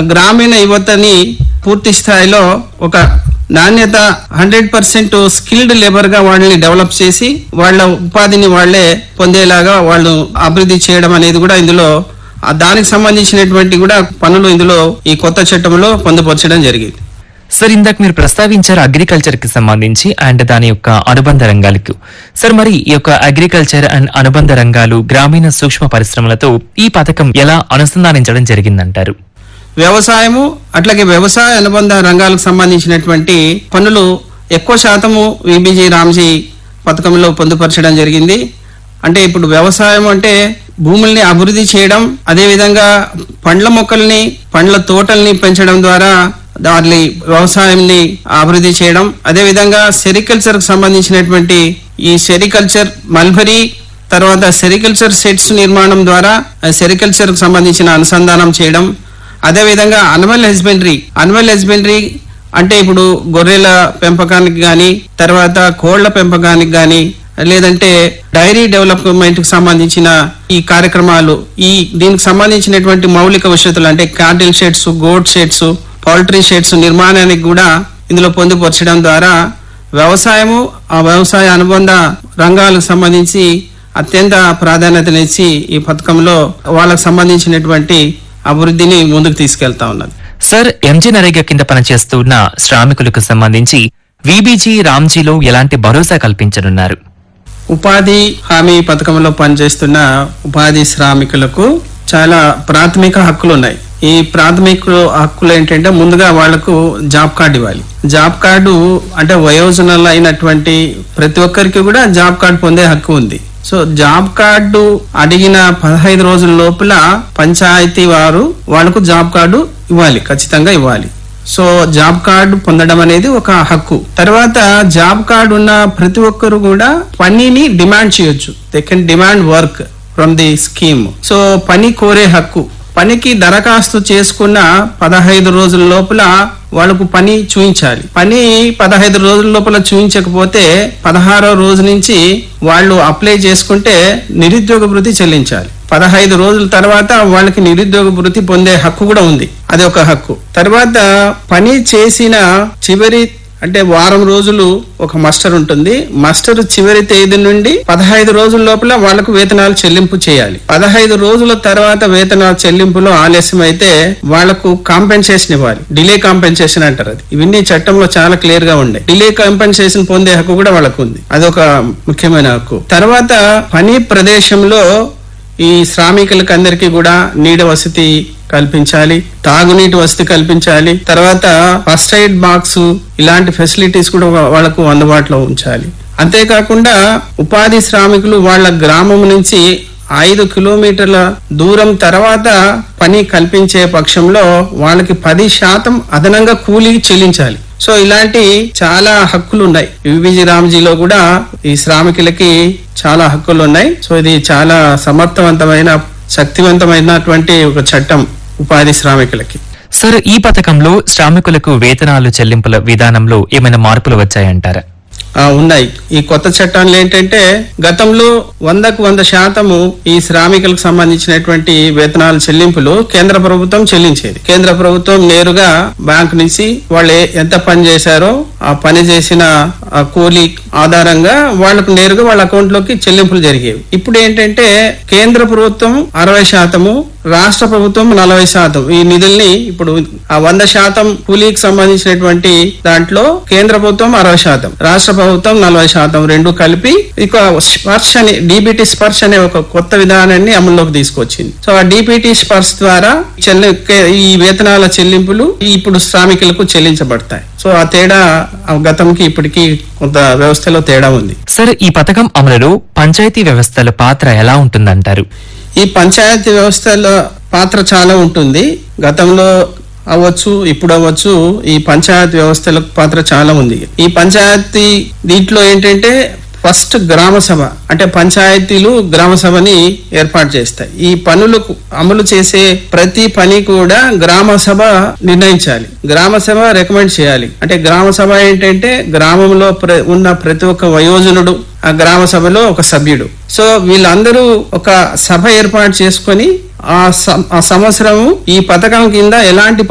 గ్రామీణ యువతని పూర్తి స్థాయిలో ఒక నాణ్యత హండ్రెడ్ పర్సెంట్ స్కిల్డ్ లేబర్ గా వాళ్ళని డెవలప్ చేసి వాళ్ళ ఉపాధిని వాళ్ళే పొందేలాగా వాళ్ళు అభివృద్ధి చేయడం అనేది కూడా ఇందులో ఆ దానికి సంబంధించినటువంటి కూడా పనులు ఇందులో ఈ కొత్త చట్టంలో పొందుపరచడం జరిగింది సార్ ఇందాక మీరు ప్రస్తావించారు అగ్రికల్చర్ కి సంబంధించి అండ్ దాని యొక్క అనుబంధ రంగాలకు సార్ మరి ఈ యొక్క అగ్రికల్చర్ అండ్ అనుబంధ రంగాలు గ్రామీణ సూక్ష్మ పరిశ్రమలతో ఈ పథకం ఎలా అనుసంధానించడం జరిగిందంటారు వ్యవసాయము అట్లాగే వ్యవసాయ అనుబంధ రంగాలకు సంబంధించినటువంటి పనులు ఎక్కువ శాతము విబిజి రామ్జీ పథకంలో పొందుపరచడం జరిగింది అంటే ఇప్పుడు వ్యవసాయం అంటే భూముల్ని అభివృద్ధి చేయడం అదేవిధంగా పండ్ల మొక్కల్ని పండ్ల తోటల్ని పెంచడం ద్వారా దాని వ్యవసాయాన్ని అభివృద్ధి చేయడం అదేవిధంగా సెరికల్చర్ కు సంబంధించినటువంటి ఈ సెరికల్చర్ మల్బరీ తర్వాత సెరికల్చర్ సెట్స్ నిర్మాణం ద్వారా సెరికల్చర్ కు సంబంధించిన అనుసంధానం చేయడం అదేవిధంగా అనిమల్ హస్బెండరీ అనిమల్ హస్బెండరీ అంటే ఇప్పుడు గొర్రెల పెంపకానికి గాని తర్వాత కోళ్ల పెంపకానికి గాని లేదంటే డైరీ డెవలప్మెంట్ కి సంబంధించిన ఈ కార్యక్రమాలు ఈ దీనికి సంబంధించినటువంటి మౌలిక వసతులు అంటే cattle sheds goat sheds poultry sheds నిర్మాణానికి కూడా ఇందులో పొందుపరచడం ద్వారా వ్యవసాయము ఆ వ్యవసాయ అనుబంధ రంగాలకు సంబంధించి అత్యంత ప్రాధాన్యతనిచ్చి ఈ పథకంలో వాళ్ళకు సంబంధించినటువంటి అభివృద్ధిని ముందుకు తీసుకెళ్తా ఉన్నది సార్ ఎంజీ నరేగా కింద పనిచేస్తున్న శ్రామికులకు సంబంధించి విబీజీ రామ్జీలో ఎలాంటి భరోసా కల్పించనున్నారు ఉపాధి హామీ పథకంలో పనిచేస్తున్న ఉపాధి శ్రామికులకు చాలా ప్రాథమిక హక్కులు ఉన్నాయి ఈ ప్రాథమిక హక్కులు ఏంటంటే ముందుగా వాళ్లకు జాబ్ కార్డు ఇవ్వాలి జాబ్ కార్డు అంటే వయోజనులు అయినటువంటి ప్రతి ఒక్కరికి కూడా జాబ్ కార్డు పొందే హక్కు ఉంది సో జాబ్ కార్డు అడిగిన పదహైదు రోజుల లోపల పంచాయతీ వారు వాళ్ళకు జాబ్ కార్డు ఇవ్వాలి ఖచ్చితంగా ఇవ్వాలి సో జాబ్ కార్డు పొందడం అనేది ఒక హక్కు తర్వాత జాబ్ కార్డు ఉన్న ప్రతి ఒక్కరు కూడా పనిని డిమాండ్ చేయొచ్చు they can demand work from the scheme so పని కోరే హక్కు పనికి దరఖాస్తు చేసుకున్న పదహైదు రోజుల లోపల వాళ్ళకు పని చూయించాలి పని పదహైదు రోజుల లోపల చూయించకపోతే పదహారో రోజు నుంచి వాళ్ళు అప్లై చేసుకుంటే నిరుద్యోగ భృతి చెల్లించాలి పదహైదు రోజుల తర్వాత వాళ్ళకి నిరుద్యోగ భృతి పొందే హక్కు కూడా ఉంది అది ఒక హక్కు తర్వాత పని చేసిన చివరి అంటే వారం రోజులు ఒక మస్టర్ ఉంటుంది మస్టర్ చివరి తేదీ నుండి పదహైదు రోజుల లోపల వాళ్ళకు వేతనాలు చెల్లింపు చేయాలి పదహైదు రోజుల తర్వాత వేతనాల చెల్లింపులో ఆలస్యం అయితే వాళ్లకు కాంపెన్సేషన్ ఇవ్వాలి డిలే కాంపెన్సేషన్ అంటారు అది ఇవన్నీ చట్టంలో చాలా క్లియర్ గా ఉండే డిలే కాంపెన్సేషన్ పొందే హక్కు కూడా వాళ్ళకు ఉంది అది ఒక ముఖ్యమైన హక్కు తర్వాత పని ప్రదేశంలో ఈ శ్రామికులకు అందరికీ కూడా నీడ వసతి కల్పించాలి తాగునీటి వసతి కల్పించాలి తర్వాత ఫస్ట్ ఎయిడ్ బాక్స్ ఇలాంటి ఫెసిలిటీస్ కూడా వా- వాళ్ళకు అందుబాటులో ఉంచాలి అంతేకాకుండా ఉపాధి శ్రామికులు వాళ్ళ గ్రామం నుంచి ఐదు కిలోమీటర్ల దూరం తర్వాత పని కల్పించే పక్షంలో వాళ్ళకి పది శాతం అదనంగా కూలీ చెల్లించాలి సో ఇలాంటి చాలా హక్కులు ఉన్నాయి విబిజి రామ్జీలో కూడా ఈ శ్రామికులకి చాలా హక్కులు ఉన్నాయి సో ఇది చాలా సమర్థవంతమైన శక్తివంతమైనటువంటి ఒక చట్టం ఉపాధి శ్రామికులకి సార్ ఈ పథకంలో శ్రామికులకు వేతనాలు చెల్లింపుల విధానంలో ఏమైనా మార్పులు వచ్చాయంటారా ఆ, ఉన్నాయి ఈ కొత్త చట్టాలు ఏంటంటే గతంలో వందకు వంద శాతము ఈ శ్రామికులకు సంబంధించినటువంటి వేతనాల చెల్లింపులు కేంద్ర ప్రభుత్వం చెల్లించేది కేంద్ర ప్రభుత్వం నేరుగా బ్యాంక్ నుంచి వాళ్ళు ఏ- ఎంత పని చేశారో ఆ పని చేసిన ఆ కూలీ ఆధారంగా వాళ్ళకు నేరుగా వాళ్ళ అకౌంట్ లోకి చెల్లింపులు జరిగేవి ఇప్పుడు ఏంటంటే కేంద్ర ప్రభుత్వం అరవై శాతము రాష్ట్ర ప్రభుత్వం నలభై శాతం ఈ నిధుల్ని ఇప్పుడు ఆ వంద శాతం కూలీకి సంబంధించినటువంటి దాంట్లో కేంద్ర ప్రభుత్వం అరవై శాతం రాష్ట్ర ప్రభుత్వం నలభై శాతం రెండు కలిపి ఇక స్పర్శ అని డిబిటి స్పర్శ అనే ఒక కొత్త విధానాన్ని అమల్లోకి తీసుకొచ్చింది సో ఆ డిబిటి స్పర్శ ద్వారా చెల్లి ఈ వేతనాల చెల్లింపులు ఇప్పుడు శ్రామికులకు చెల్లించబడతాయి సో ఆ తేడా ఆ గతంకి ఇప్పటికి కొంత వ్యవస్థలో తేడా ఉంది సార్ ఈ పథకం అమలులో పంచాయతీ వ్యవస్థల పాత్ర ఎలా ఉంటుందంటారు ఈ పంచాయతీ వ్యవస్థలో పాత్ర చాలా ఉంటుంది గతంలో అవ్వచ్చు ఇప్పుడు అవ్వచ్చు ఈ పంచాయతీ వ్యవస్థల పాత్ర చాలా ఉంది ఈ పంచాయతీ దీంట్లో ఏంటంటే ఫస్ట్ గ్రామ సభ అంటే పంచాయతీలు గ్రామ సభని ఏర్పాటు చేస్తాయి ఈ పనులకు అమలు చేసే ప్రతి పని కూడా గ్రామ సభ నిర్ణయించాలి గ్రామ సభ రికమెండ్ చేయాలి అంటే గ్రామ సభ ఏంటంటే గ్రామంలో ప్ర- ఉన్న ప్రతి ఒక్క వయోజనుడు ఆ గ్రామ సభలో ఒక సభ్యుడు సో వీళ్ళందరూ ఒక సభ ఏర్పాటు చేసుకొని ఆ సం- ఆ సంవత్సరం ఈ పథకం కింద ఎలాంటి